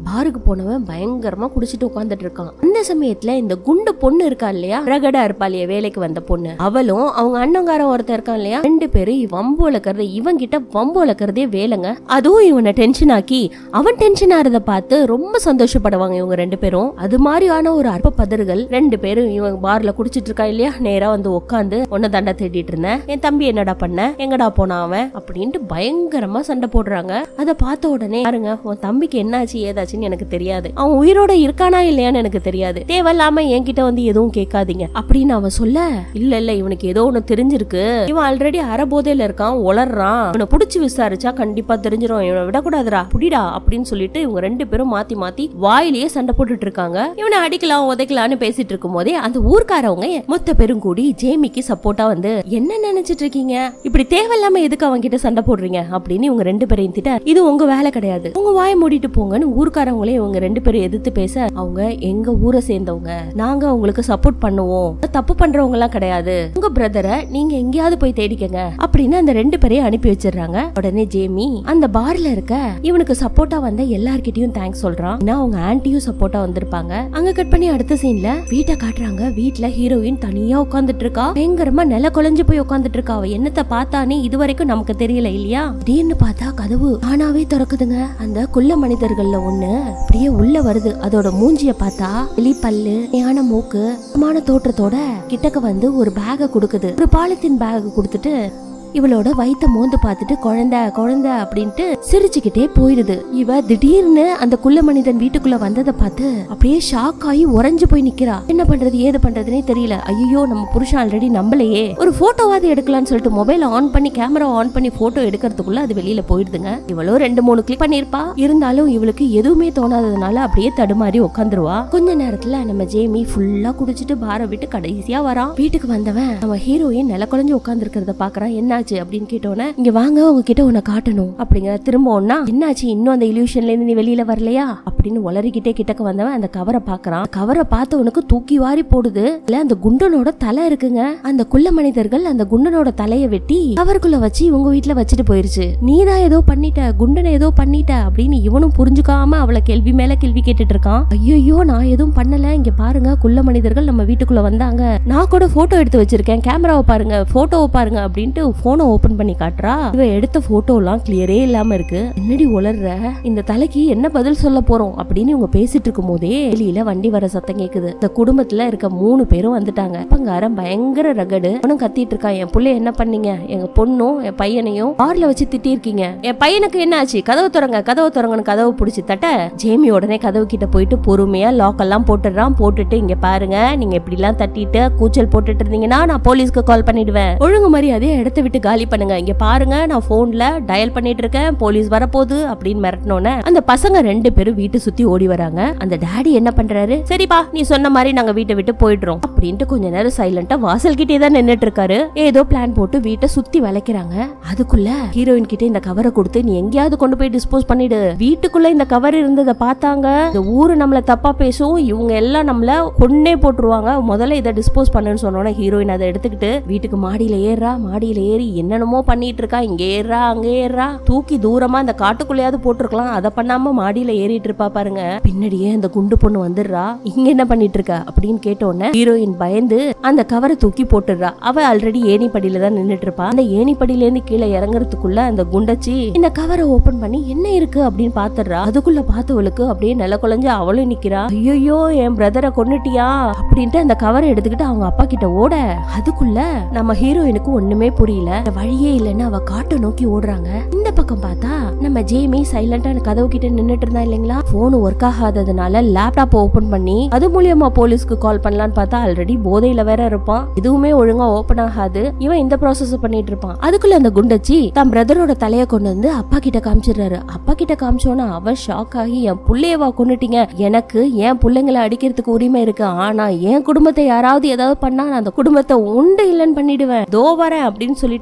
S1: பாருக்கு போனவன் பயங்கரமா குடிச்சிட்டு உட்கார்ந்துட்டு இருக்கான் அந்த சமயத்துல இந்த குண்டு பொண்ணு இருக்கா இல்லையா ரகடா இருப்பா இல்லையா வேலைக்கு வந்த பொண்ணு அவளும் அவங்க அண்ணங்காரன் ஒருத்தன் இருக்கான் இல்லையா ரெண்டு பேரும் வம்பு வளர்க்கறது இவன் கிட்ட வம்பு வளர்க்கறதே வேலைங்க அதுவும் இவனை டென்ஷன் ஆக்கி அவன் டென்ஷன் ஆறத பார்த்து ரொம்ப சந்தோஷப்படுவாங்க இவங்க ரெண்டு பேரும் அது மாதிரியான ஒரு அற்ப பதறுகள் ரெண்டு பேரும் இவன் பார்ல குடிச்சிட்டு இருக்கா இல்லையா நேரா வந்து உட்காந்து உன்னை தண்டா தேடிட்டு இருந்தேன் என் தம்பி என்னடா பண்ண எங்கடா போனான் அவன் அப்படின்ட்டு பயங்கரமா சண்டை போடுறாங்க அத பார்த்த உடனே பாருங்க உன் தம்பிக்கு என்னாச்சு ஏதாச்சுன்னு எனக்கு தெரியாது அவன் உயிரோட இருக்கானா இல்லையான்னு எனக்கு தெரியாது தேவையில்லாம என்கிட்ட வந்து எதுவும் கேட்காதீங்க அப்படின்னு அவன் சொல்ல இல்ல இல்ல இவனுக்கு ஏதோ ஒண்ணு தெரிஞ்சிருக்கு இவன் ஆல்ரெடி அறபோதையில இருக்கான் உளறான் இவனை புடிச்சு விசாரிச்சா கண்டிப்பா தெரிஞ்சிரும் இவனை விடக்கூடாதுடா புடிடா அப்படின்னு சொல்லிட்டு இவங்க ரெண்டு பேரும் மாத்தி மாத்தி வாயிலேயே சண்டை போட்டுட்டு இருக்காங்க இவனை அடிக்கலாம் உதைக்கலாம்னு பேசிட்டு இருக்கும் போதே அந்த ஊர்க்காரவங்க மொத்த பேரும் கூடி ஜேமிக்கு சப்போர்ட்டா வந்து என்ன நினைச்சிட்டு இருக்கீங்க இப்படி தேவையில்லாம எதுக்கு அவங்க கிட்ட சண்டை போடுறீங்க அப்படின்னு இவங்க ரெண்டு பேரையும் திட்ட இது உங்க வேலை கிடையாது உங்க வாயை மூடிட்டு போங்கன்னு ஊர்க்காரவங்களே இவங்க ரெண்டு பேரும் எதிர்த்து பேச அவங்க எங்க ஊரை சேர்ந்தவங்க நாங்க உங்களுக்கு சப்போர்ட் பண்ணுவோம் தப்பு பண்றவங்க எல்லாம் கிடையாது உங்க பிரதரை நீங்க எங்கேயாவது போய் தேடிக்கங்க அப்படின்னு அந்த ரெண்டு பேரையும் அனுப்பி வச்சிடுறாங்க உடனே ஜேமி அந்த பார்ல இருக்க இவனுக்கு சப்போர்ட்டா வந்த எல்லார்கிட்டயும் தேங்க்ஸ் சொல்றான் ஏன்னா அவங்க ஆன்ட்டியும் சப்போர்ட்டா வந்திருப்பாங்க அங்க கட் பண்ணி அடுத்த சீன்ல வீட்டை காட்டுறாங்க வீட்ல ஹீரோயின் தனியா உட்கார்ந்துட்டு இருக்கா பயங்கரமா நில குலைஞ்சு போய் உட்கார்ந்துட்டு இருக்கா அவ என்னத்த பார்த்தானே இது வரைக்கும் நமக்கு தெரியல இல்லையா திடீர்னு பார்த்தா கதவு தானாவே திறக்குதுங்க அந்த குள்ள மனிதர்கள்ல ஒண்ணு அப்படியே உள்ள வருது அதோட மூஞ்சிய பார்த்தா எலி பல்லு ஞான மூக்கு மான தோற்றத்தோட கிட்டக்க வந்து ஒரு பேக கொடுக்குது ஒரு பாலித்தீன் பேக் கொடுத்துட்டு இவளோட வயித்த மோந்து பார்த்துட்டு குழந்தை குழந்தை அப்படின்ட்டு சிரிச்சுக்கிட்டே போயிடுது இவ திடீர்னு அந்த குள்ள மனிதன் வீட்டுக்குள்ள வந்ததை பார்த்து அப்படியே ஷாக் ஆகி உறைஞ்சு போய் நிக்கிறா என்ன பண்றது ஏது பண்றதுனே தெரியல ஐயோ நம்ம புருஷன் ஆல்ரெடி நம்பலையே ஒரு போட்டோவாது எடுக்கலாம்னு சொல்லிட்டு மொபைல் ஆன் பண்ணி கேமரா ஆன் பண்ணி போட்டோ எடுக்கிறதுக்குள்ள அது வெளியில போயிடுதுங்க இவளும் ரெண்டு மூணு கிளிக் பண்ணிருப்பா இருந்தாலும் இவளுக்கு எதுவுமே தோணாததுனால அப்படியே தடுமாறி உட்காந்துருவா கொஞ்ச நேரத்துல நம்ம ஜேமி ஃபுல்லா குடிச்சிட்டு பார விட்டு கடைசியா வரான் வீட்டுக்கு வந்தவன் நம்ம ஹீரோயின் நில குழஞ்சு உட்காந்துருக்கிறத பாக்குறான் என்னாச்சு அப்படின்னு கேட்டோன்னே இங்க வாங்க உங்ககிட்ட உன்னை காட்டணும் அப்படிங்கிற திரும்ப ஒன்னா என்னாச்சு இன்னும் அந்த இல்யூஷன்ல இருந்து நீ வெளியில வரலையா அப்படின்னு உளறிக்கிட்டே கிட்டக்க வந்தவன் அந்த கவரை பாக்குறான் கவரை பார்த்து உனக்கு தூக்கி வாரி போடுது இல்ல அந்த குண்டனோட தலை இருக்குங்க அந்த குள்ள மனிதர்கள் அந்த குண்டனோட தலைய வெட்டி கவருக்குள்ள வச்சு இவங்க வீட்டுல வச்சுட்டு போயிருச்சு நீதான் ஏதோ பண்ணிட்ட குண்டனை ஏதோ பண்ணிட்ட அப்படின்னு இவனும் புரிஞ்சுக்காம அவளை கேள்வி மேல கேள்வி கேட்டுட்டு இருக்கான் ஐயோ நான் எதுவும் பண்ணல இங்க பாருங்க குள்ள மனிதர்கள் நம்ம வீட்டுக்குள்ள வந்தாங்க நான் கூட போட்டோ எடுத்து வச்சிருக்கேன் கேமராவை பாருங்க போட்டோவை பாருங்க அப்படின்ட்டு போனை ஓபன் பண்ணி காட்டுறா இவ எடுத்த போட்டோ எல்லாம் கிளியரே இல்லாம இருக்கு என்னடி உளர்ற இந்த தலைக்கு என்ன பதில் சொல்ல போறோம் அப்படின்னு இவங்க பேசிட்டு இருக்கும் போதே வெளியில வண்டி வர சத்தம் கேக்குது இந்த குடும்பத்துல இருக்க மூணு பேரும் வந்துட்டாங்க பங்காரன் பயங்கர ரகடு அவனும் கத்திட்டு இருக்கான் என் புள்ள என்ன பண்ணீங்க எங்க பொண்ணும் என் பையனையும் கார்ல வச்சு திட்டி இருக்கீங்க என் பையனுக்கு என்ன ஆச்சு கதவு திறங்க கதவு திறங்கன்னு கதவு பிடிச்சி தட்ட ஜேமி உடனே கதவு கிட்ட போயிட்டு பொறுமையா லாக் எல்லாம் போட்டுடுறான் போட்டுட்டு இங்க பாருங்க நீங்க இப்படி எல்லாம் தட்டிட்டு கூச்சல் போட்டுட்டு இருந்தீங்கன்னா நான் போலீஸ்க்கு கால் பண்ணிடுவேன் ஒழுங்கு மரியாதையா இடத்த விட்டு காலி பண்ணுங்க இங்க பாருங்க நான் போன்ல டயல் பண்ணிட்டு இருக்கேன் போலீஸ் வரப்போகுது அப்படின்னு மிரட்டினோன்னே அந்த பசங்க ரெண்டு பேரும் வீட்டை சுத்தி ஓடி வராங்க அந்த டாடி என்ன பண்றாரு சரிப்பா நீ சொன்ன மாதிரி நாங்க வீட்டை விட்டு போயிடுறோம் அப்படின்ட்டு கொஞ்ச நேரம் சைலண்டா வாசல் கிட்டே தான் நின்னுட்டு இருக்காரு ஏதோ பிளான் போட்டு வீட்டை சுத்தி வளைக்கிறாங்க அதுக்குள்ள ஹீரோயின் கிட்ட இந்த கவரை கொடுத்து நீ எங்கேயாவது கொண்டு போய் டிஸ்போஸ் பண்ணிடு வீட்டுக்குள்ள இந்த கவர் இருந்ததை பார்த்தாங்க இந்த ஊரு நம்மள தப்பா பேசும் இவங்க எல்லாம் நம்மள கொன்னே போட்டுருவாங்க முதல்ல இதை டிஸ்போஸ் பண்ணுன்னு சொன்னோன்னே ஹீரோயின் அதை எடுத்துக்கிட்டு வீட்டுக்கு மாடியில ஏறா மாடியில ஏறி என்னென்னமோ பண்ணிட்டு இருக்கா இங்க ஏறா அங்க ஏறா தூக்கி தூரமா அந்த காட்டுக்குள்ளேயாவது போட்டிருக்கலாம் அதை பண்ணாம மாடியில ஏறிட்டு இருப்பா பாருங்க பின்னாடியே அந்த குண்டு பொண்ணு வந்துடுறா இங்க என்ன பண்ணிட்டு இருக்க அப்படின்னு கேட்டோன்னே ஹீரோயின் பயந்து அந்த கவரை தூக்கி போட்டுடுறா அவ ஆல்ரெடி ஏணி படியில தான் நின்னுட்டு இருப்பா அந்த ஏணி படியில இருந்து கீழே இறங்குறதுக்குள்ள அந்த குண்டச்சி இந்த கவரை ஓபன் பண்ணி என்ன இருக்கு அப்படின்னு பாத்துடுறா அதுக்குள்ள பார்த்தவளுக்கு அப்படியே நில குழஞ்சு அவளும் நிக்கிறா ஐயோ என் பிரதரை கொன்னுட்டியா அப்படின்ட்டு அந்த கவரை எடுத்துக்கிட்டு அவங்க அப்பா கிட்ட ஓட அதுக்குள்ள நம்ம ஹீரோயினுக்கு ஒண்ணுமே புரியல வேற வழியே இல்லைன்னு அவ காட்டை நோக்கி ஓடுறாங்க இந்த பக்கம் பார்த்தா நம்ம ஜேமி சைலண்டா கதவு கிட்ட நின்னுட்டு இருந்தா இல்லைங்களா போன் ஒர்க் ஆகாததுனால லேப்டாப் ஓபன் பண்ணி அது மூலியமா போலீஸ்க்கு கால் பண்ணலான்னு பார்த்தா ஆல்ரெடி போதையில வேற இருப்பான் இதுவுமே ஒழுங்கா ஓபன் ஆகாது இவன் இந்த ப்ராசஸ் பண்ணிட்டு இருப்பான் அதுக்குள்ள அந்த குண்டச்சி தன் பிரதரோட தலைய கொண்டு வந்து அப்பா கிட்ட காமிச்சிடுறாரு அப்பா கிட்ட காமிச்சோன்னா அவ ஷாக் ஆகி என் புள்ளையவா கொண்டுட்டீங்க எனக்கு என் பிள்ளைங்களை அடிக்கிறதுக்கு உரிமை இருக்கு ஆனா என் குடும்பத்தை யாராவது ஏதாவது பண்ணா நான் அந்த குடும்பத்தை உண்டு இல்லைன்னு பண்ணிடுவேன் தோ வரேன் அப்படின்னு சொல்லிட்டு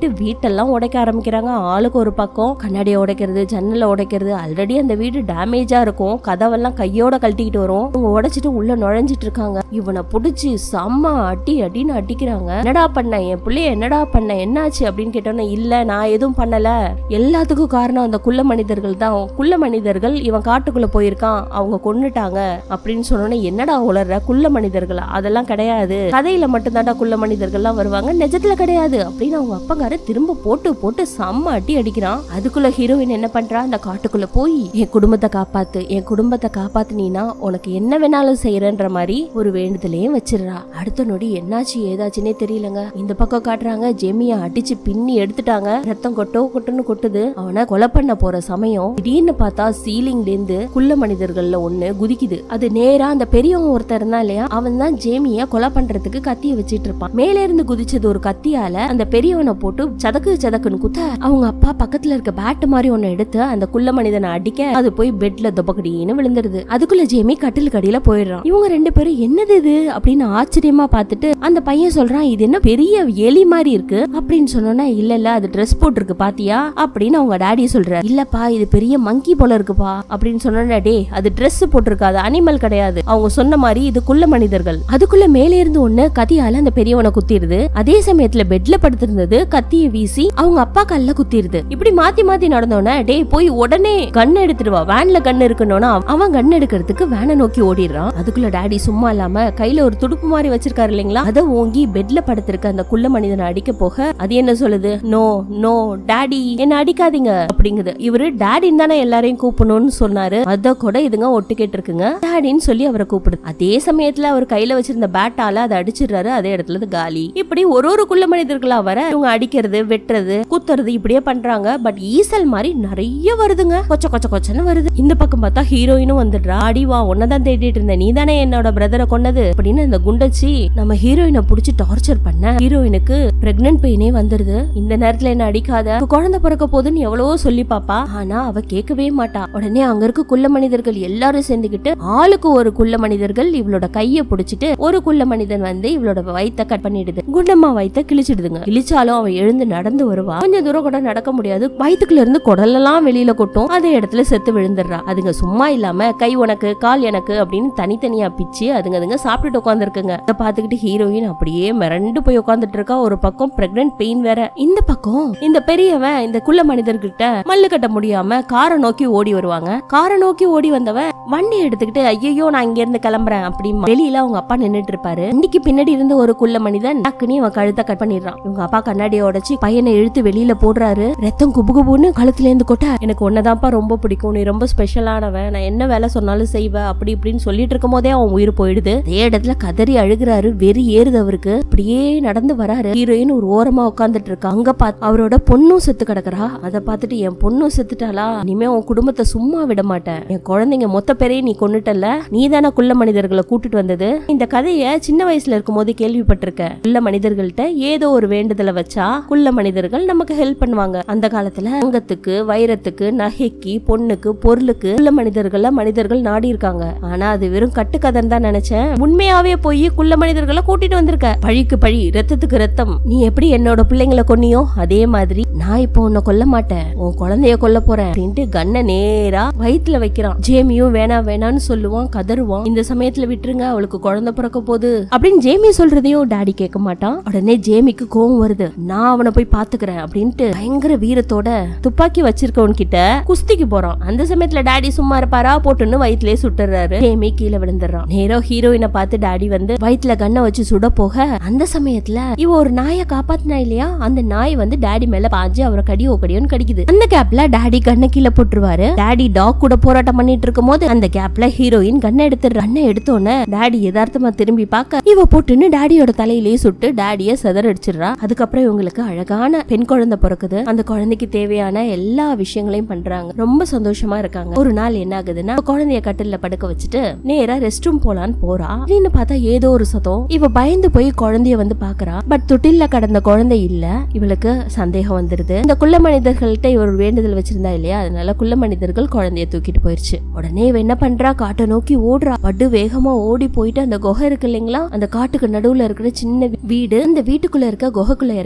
S1: போயிட்டு வீட்டெல்லாம் உடைக்க ஆரம்பிக்கிறாங்க ஆளுக்கு ஒரு பக்கம் கண்ணாடியை உடைக்கிறது ஜன்னலை உடைக்கிறது ஆல்ரெடி அந்த வீடு டேமேஜா இருக்கும் கதவெல்லாம் கையோட கழட்டிக்கிட்டு வரும் இவங்க உடைச்சிட்டு உள்ள நுழைஞ்சிட்டு இருக்காங்க இவனை புடிச்சு செம்ம அடி அடின்னு அடிக்கிறாங்க என்னடா பண்ண என் பிள்ளைய என்னடா பண்ண என்னாச்சு அப்படின்னு கேட்டோன்னே இல்ல நான் எதுவும் பண்ணல எல்லாத்துக்கும் காரணம் அந்த குள்ள மனிதர்கள் தான் குள்ள மனிதர்கள் இவன் காட்டுக்குள்ள போயிருக்கான் அவங்க கொன்னுட்டாங்க அப்படின்னு சொன்னோன்னே என்னடா உளர்ற குள்ள மனிதர்களா அதெல்லாம் கிடையாது கதையில மட்டும்தான்டா குள்ள மனிதர்கள்லாம் வருவாங்க நிஜத்துல கிடையாது அப்படின்னு அவங்க அப்பங்கார திரும்ப போட்டு போட்டு செம்ம அடி அடிக்கிறான் அதுக்குள்ள ஹீரோயின் என்ன பண்றா அந்த காட்டுக்குள்ள போய் என் குடும்பத்தை காப்பாத்து என் குடும்பத்தை காப்பாத்துனீனா உனக்கு என்ன வேணாலும் செய்யறன்ற மாதிரி ஒரு வேண்டுதலையும் வச்சிடுறா அடுத்த நொடி என்னாச்சு ஏதாச்சுன்னே தெரியலங்க இந்த பக்கம் காட்டுறாங்க ஜெமிய அடிச்சு பின்னி எடுத்துட்டாங்க ரத்தம் கொட்டோ கொட்டுன்னு கொட்டுது அவனை கொலை பண்ண போற சமயம் திடீர்னு பார்த்தா சீலிங்ல இருந்து குள்ள மனிதர்கள்ல ஒண்ணு குதிக்குது அது நேரா அந்த பெரியவன் ஒருத்தர் இருந்தான் இல்லையா அவன் தான் ஜேமிய கொலை பண்றதுக்கு கத்திய வச்சிட்டு இருப்பான் மேல இருந்து குதிச்சது ஒரு கத்தியால அந்த பெரியவனை போட்டு சதக்கு சதக்குன்னு குத்த அவங்க அப்பா பக்கத்துல இருக்க பேட் மாதிரி ஒண்ணு எடுத்து அந்த குள்ள மனிதனை அடிக்க அது போய் பெட்ல தொபக்கடின்னு விழுந்துருது அதுக்குள்ள ஜேமி கட்டில் கடியில போயிடுறான் இவங்க ரெண்டு பேரும் என்னது இது அப்படின்னு ஆச்சரியமா பார்த்துட்டு அந்த பையன் சொல்றான் இது என்ன பெரிய எலி மாதிரி இருக்கு அப்படின்னு சொன்னோன்னா இல்ல இல்ல அது ட்ரெஸ் போட்டிருக்கு பாத்தியா அப்படின்னு அவங்க டாடி சொல்ற இல்லப்பா இது பெரிய மங்கி போல இருக்குப்பா அப்படின்னு சொன்னா டே அது Dress போட்டிருக்கு அது அனிமல் கிடையாது அவங்க சொன்ன மாதிரி இது குள்ள மனிதர்கள் அதுக்குள்ள மேலே இருந்து ஒண்ணு கத்தியால அந்த பெரியவனை குத்திடுது அதே சமயத்துல பெட்ல படுத்திருந்தது கத்திய வீசி அவங்க அப்பா கல்ல குத்திடுது இப்படி மாத்தி மாத்தி நடந்தோன்னே டேய் போய் உடனே கன் எடுத்துட்டு வா வேன்ல கன் இருக்கணும்னா அவன் கன் எடுக்கிறதுக்கு வேனை நோக்கி ஓடிடுறான் அதுக்குள்ள டாடி சும்மா இல்லாம கையில ஒரு துடுப்பு மாதிரி வச்சிருக்காரு இல்லைங்களா அதை ஓங்கி பெட்ல படுத்திருக்க அந்த குள்ள மனிதனை அடிக்க போக அது என்ன சொல்லுது நோ நோ டாடி என்ன அடிக்காதீங்க அப்படிங்குது இவரு டாடின்னு தானே எல்லாரையும் கூப்பிடணும்னு சொன்னாரு அத கூட இதுங்க ஒட்டுக்கிட்டு இருக்குங்க டாடின்னு சொல்லி அவரை கூப்பிடுது அதே சமயத்துல அவர் கையில வச்சிருந்த பேட்டால அதை அடிச்சிடுறாரு அதே இடத்துல இருந்து காலி இப்படி ஒரு ஒரு குள்ள மனிதர்களா வர இவங்க அடிக்கிறது வெட்டுறது குத்துறது இப்படியே பண்றாங்க பட் ஈசல் மாதிரி நிறைய வருதுங்க கொச்ச கொச்ச கொச்சன்னு வருது இந்த பக்கம் பார்த்தா ஹீரோயினும் வந்துடுறா அடி வா உன்னதான் தேடிட்டு இருந்த நீ தானே என்னோட பிரதரை கொன்னது அப்படின்னு இந்த குண்டச்சி நம்ம ஹீரோயினை புடிச்சு டார்ச்சர் பண்ண ஹீரோயினுக்கு பிரெக்னன்ட் பெயினே வந்துருது இந்த நேரத்துல என்ன அடிக்காத உனக்கு குழந்தை பிறக்க போதுன்னு எவ்வளவோ சொல்லி பாப்பா ஆனா அவ கேட்கவே மாட்டா உடனே அங்க இருக்க குள்ள மனிதர்கள் எல்லாரும் சேர்ந்துக்கிட்டு ஆளுக்கு ஒரு குள்ள மனிதர்கள் இவளோட கைய புடிச்சிட்டு ஒரு குள்ள மனிதன் வந்து இவளோட வயித்தை கட் பண்ணிடுது குண்டம்மா வயித்தை கிழிச்சிடுதுங்க கிழிச்சாலும் அவன் எழுந்து நடந்து வருவா கொஞ்சம் தூரம் கூட நடக்க முடியாது வயித்துக்குள்ள இருந்து குடலெல்லாம் வெளியில கொட்டும் அதே இடத்துல செத்து விழுந்துடுறா அதுங்க சும்மா இல்லாம கை உனக்கு கால் எனக்கு அப்படின்னு தனித்தனியா பிச்சு அதுங்க அதுங்க சாப்பிட்டுட்டு உட்காந்துருக்குங்க அதை பார்த்துக்கிட்டு ஹீரோயின் அப்படியே மிரண்டு போய் உட்காந்துட்டு இருக்கா ஒரு பக்கம் பிரெக்னன்ட் பெயின் வேற இந்த பக்கம் இந்த பெரியவன் இந்த குள்ள மனிதர்கிட்ட மல்லு கட்ட முடியாம காரை நோக்கி ஓடி வருவாங்க காரை நோக்கி ஓடி வந்தவன் வண்டி எடுத்துக்கிட்டு ஐயோ நான் இங்க இருந்து கிளம்புறேன் அப்படின்னு வெளியில அவங்க அப்பா நின்னுட்டு இருப்பாரு வண்டிக்கு பின்னாடி இருந்து ஒரு குள்ள மனிதன் டக்குனி அவன் கழுத்தை கட் பண்ணிடுறான் இவங்க அப்பா கண்ணாடியை உடைச்சு பையனை இழுத்து வெளியில போடுறாரு ரத்தம் குபு குபுன்னு கழுத்துல இருந்து கொட்ட எனக்கு உன்னதான்ப்பா ரொம்ப பிடிக்கும் நீ ரொம்ப ஸ்பெஷலானவன் நான் என்ன வேலை சொன்னாலும் செய்வ அப்படி இப்படின்னு சொல்லிட்டு இருக்கும் போதே அவன் உயிர் போயிடுது அதே இடத்துல கதறி அழுகுறாரு வெறி ஏறுது அவருக்கு அப்படியே நடந்து வராரு ஹீரோயின் ஒரு ஓரமா உட்காந்துட்டு இருக்கா அங்க பாத்து அவரோட பொண்ணும் செத்து கிடக்குறா அதை பார்த்துட்டு என் பொண்ணும் செத்துட்டாளா இனிமே உன் குடும்பத்தை சும்மா விட மாட்டேன் என் குழந்தைங்க மொத்த பேரையும் நீ கொன்னுட்டல நீ தானே குள்ள மனிதர்களை கூட்டிட்டு வந்தது இந்த கதைய சின்ன வயசுல இருக்கும் போது கேள்விப்பட்டிருக்க குள்ள மனிதர்கள்ட்ட ஏதோ ஒரு வேண்டுதலை வச்சா குள்ள மனிதர்கள் நமக்கு ஹெல்ப் பண்ணுவாங்க அந்த காலத்துல தங்கத்துக்கு வைரத்துக்கு நகைக்கு பொண்ணுக்கு பொருளுக்கு குள்ள மனிதர்கள மனிதர்கள் நாடி இருக்காங்க ஆனா அது வெறும் கட்டுக்கதைன்னு தான் நினைச்சேன் உண்மையாவே போய் குள்ள மனிதர்களை கூட்டிட்டு வந்திருக்க பழிக்கு பழி ரத்தத்துக்கு ரத்தம் நீ எப்படி என்னோட பிள்ளைங்களை கொன்னியோ அதே மாதிரி நான் இப்போ உன்னை கொல்ல மாட்டேன் உன் குழந்தைய கொல்ல போறேன் அப்படின்ட்டு கண்ணை நேரா வயித்துல வைக்கிறான் ஜேமியும் வேணாம் வேணாம்னு சொல்லுவான் கதறுவான் இந்த சமயத்துல விட்டுருங்க அவளுக்கு குழந்தை பிறக்க போகுது அப்படின்னு ஜேமி சொல்றதையும் டாடி கேட்க மாட்டான் உடனே ஜேமிக்கு கோவம் வருது நான் அவனை போய் பாத்துக்கிறேன் அப்படின்ட்டு பயங்கர வீரத்தோட துப்பாக்கி வச்சிருக்கவன் கிட்ட குஸ்திக்கு போறான் அந்த சமயத்துல டாடி சும்மா இருப்பாரா போட்டுன்னு வயிற்றுலயே சுட்டுறாரு ஜேமி கீழே விழுந்துடுறான் நேரா ஹீரோயினை பார்த்து டாடி வந்து வயிற்றுல கண்ணை வச்சு சுட போக அந்த சமயத்துல இவ ஒரு நாயை காப்பாத்தினா இல்லையா அந்த நாய் வந்து டாடி மேல பாஞ்சு அவரை கடியோ கடியோன்னு கடிக்குது அந்த கேப்ல டாடி கண்ணை கீழே போட்டுருவாரு டாடி டாக் கூட போராட்டம் பண்ணிட்டு இருக்கும் போது அந்த கேப்ல ஹீரோயின் கண்ணை எடுத்து கண்ணை எடுத்தோன்னே டாடி யதார்த்தமா திரும்பி பார்க்க இவ போட்டுன்னு டாடியோட தலையிலேயே சுட்டு டாடிய செதறடிச்சிடுறா அதுக்கப்புறம் இவங்களுக்கு அழகான பெண் குழந்தை பிறக்குது அந்த குழந்தைக்கு தேவையான எல்லா விஷயங்களையும் பண்றாங்க ரொம்ப சந்தோஷமா இருக்காங்க ஒரு நாள் என்ன ஆகுதுன்னா குழந்தைய கட்டில்ல படுக்க வச்சுட்டு நேரா ரெஸ்ட் ரூம் போலான்னு போறா அப்படின்னு பார்த்தா ஏதோ ஒரு சத்தம் இவ பயந்து போய் குழந்தைய வந்து பாக்குறா பட் தொட்டில்ல கடந்த குழந்தை இல்ல இவளுக்கு சந்தேகம் வந்துருது இந்த குள்ள மனிதர்கள்ட்ட இவர் வேண்டுதல் வச்சிருந்தா இல்லையா அதனால குள்ள மனிதர்கள் குழந்தைய தூக்கிட்டு போயிருச்சு உடனே இவ என்ன பண்றா காட்டை நோக்கி ஓடுறா பட்டு வேகமா ஓடி போயிட்டு அந்த குகை இருக்கு இல்லைங்களா அந்த காட்டுக்கு நடுவுல இருக்கிற சின்ன வீடு அந்த வீட்டுக்குள்ள இருக்க குகைக்குள்ள இறங்கி போறா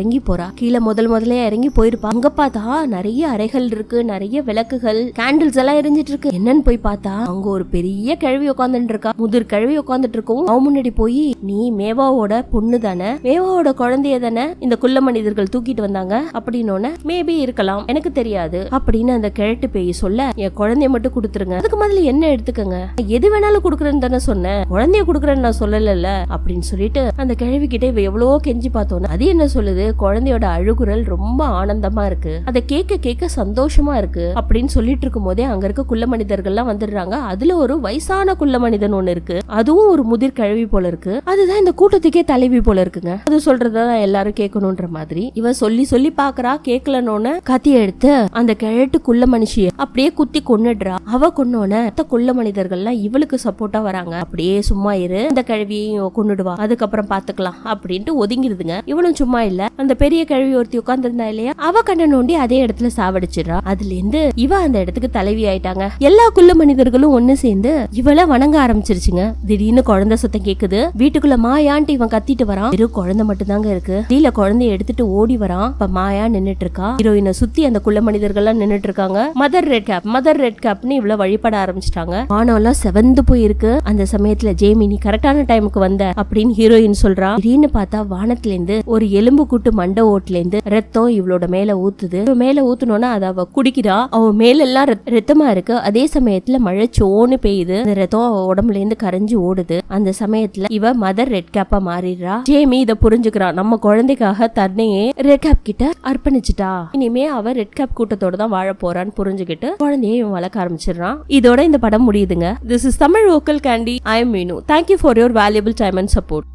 S1: போறா கீழே முதல் முதல்ல இறங்கி போயிருப்பா அங்க பார்த்தா நிறைய அறைகள் இருக்கு நிறைய விளக்குகள் கேண்டில்ஸ் எல்லாம் எரிஞ்சிட்டு இருக்கு என்னன்னு போய் பார்த்தா அங்க ஒரு பெரிய கிழவி உட்காந்துட்டு இருக்கா முதிர் கிழவி உட்காந்துட்டு இருக்கும் அவ முன்னாடி போய் நீ மேவாவோட பொண்ணு தானே மேவாவோட குழந்தைய தானே இந்த குள்ள மனிதர்கள் தூக்கிட்டு வந்தாங்க அப்படின்னு மேபி இருக்கலாம் எனக்கு தெரியாது அப்படின்னு அந்த கிழட்டு பேய் சொல்ல என் குழந்தைய மட்டும் கொடுத்துருங்க அதுக்கு முதல்ல என்ன எடுத்துக்கங்க எது வேணாலும் கொடுக்குறேன்னு தானே சொன்னேன் குழந்தைய கொடுக்குறேன்னு நான் சொல்லல அப்படின்னு சொல்லிட்டு அந்த கிழவி கிட்ட இவ எவ்வளவோ கெஞ்சி பார்த்தோன்னு அது என்ன சொல்லுது குழந்தையோட அழுகுரல் ரொம்ப ஆனந்தமா இருக்கு அதை கேட்க கேட்க சந்தோஷமா இருக்கு அப்படின்னு சொல்லிட்டு இருக்கும் போதே அங்க இருக்க குள்ள மனிதர்கள்லாம் வந்துடுறாங்க அதுல ஒரு வயசான குள்ள மனிதன் ஒண்ணு இருக்கு அதுவும் ஒரு முதிர் கிழவி போல இருக்கு அதுதான் இந்த கூட்டத்துக்கே தலைவி போல இருக்குங்க அது சொல்றதான் எல்லாரும் கேட்கணும்ன்ற மாதிரி இவ சொல்லி சொல்லி பாக்குறா கேட்கலன்னு கத்தி எடுத்து அந்த கிழட்டு குள்ள மனுஷிய அப்படியே குத்தி கொன்னுடுறா அவ கொன்னோன மத்த குள்ள மனிதர்கள்லாம் இவளுக்கு சப்போர்ட்டா வராங்க அப்படியே சும்மா இரு அந்த கிழவியையும் இவ கொன்னுடுவா அதுக்கப்புறம் பாத்துக்கலாம் அப்படின்ட்டு ஒதுங்கிடுதுங்க இவனும் சும்மா இல்ல அந்த பெரிய கிழவி ஒருத்தி உட்கார்ந்திருந்தா இல்லையா அவ கண்ணை நோண்டி அதே இடத்துல சாவடிச்சிடுறா அதுல இருந்து இவ அந்த இடத்துக்கு தலைவி ஆயிட்டாங்க எல்லா குள்ள மனிதர்களும் ஒண்ணு சேர்ந்து இவள வணங்க ஆரம்பிச்சிருச்சுங்க திடீர்னு குழந்தை சத்தம் கேக்குது வீட்டுக்குள்ள மாயான்ட்டு இவன் கத்திட்டு வரான் வெறும் குழந்தை மட்டும் தாங்க இருக்கு கீழ குழந்தைய எடுத்துட்டு ஓடி வரான் இப்ப மாயா நின்னுட்டு இருக்கா ஹீரோயினை சுத்தி அந்த குள்ள மனிதர்கள்லாம் நின்னுட்டு இருக்காங்க mother red cap mother red கேப்னு இவ்வளவு வழிபட ஆரம்பிச்சிட்டாங்க வானம் எல்லாம் செவந்து போயிருக்கு அந்த சமயத்துல ஜேமி நீ கரெக்டான டைமுக்கு வந்த அப்படின்னு ஹீரோயின் சொல்றா திடீர்னு பார்த்தா வானத்துல இருந்து ஒரு எலும்பு கூட்டு மண்டை ஓட்டுல இருந்து ரத்தம் இவளோட மேல ஊத்துது இவ மேல ஊத்துனோன்னா அதை அவ குடிக்கிறா அவ மேல எல்லாம் ரத்- ரத்தமா இருக்கு அதே சமயத்துல மழை சோன்னு பெய்யுது அந்த ரத்தம் அவ உடம்புல இருந்து கரைஞ்சு ஓடுது அந்த சமயத்துல இவ மதர் ரெட் கேப்பா மாறிடுறா ஜேமி இத புரிஞ்சுக்கிறா நம்ம குழந்தைக்காக தன்னையே ரெட் கேப் கிட்ட அர்ப்பணிச்சிட்டா இனிமே அவ ரெட் கேப் கூட்டத்தோட தான் வாழ போறான்னு புரிஞ்சுக்கிட்டு குழந்தைய இவன் வளர்க்க ஆரம்பிச்சிடுறான் இதோட இந்த படம் முடியுதுங்க this is Tamil vocal candy I am Meenu thank you for your valuable time and support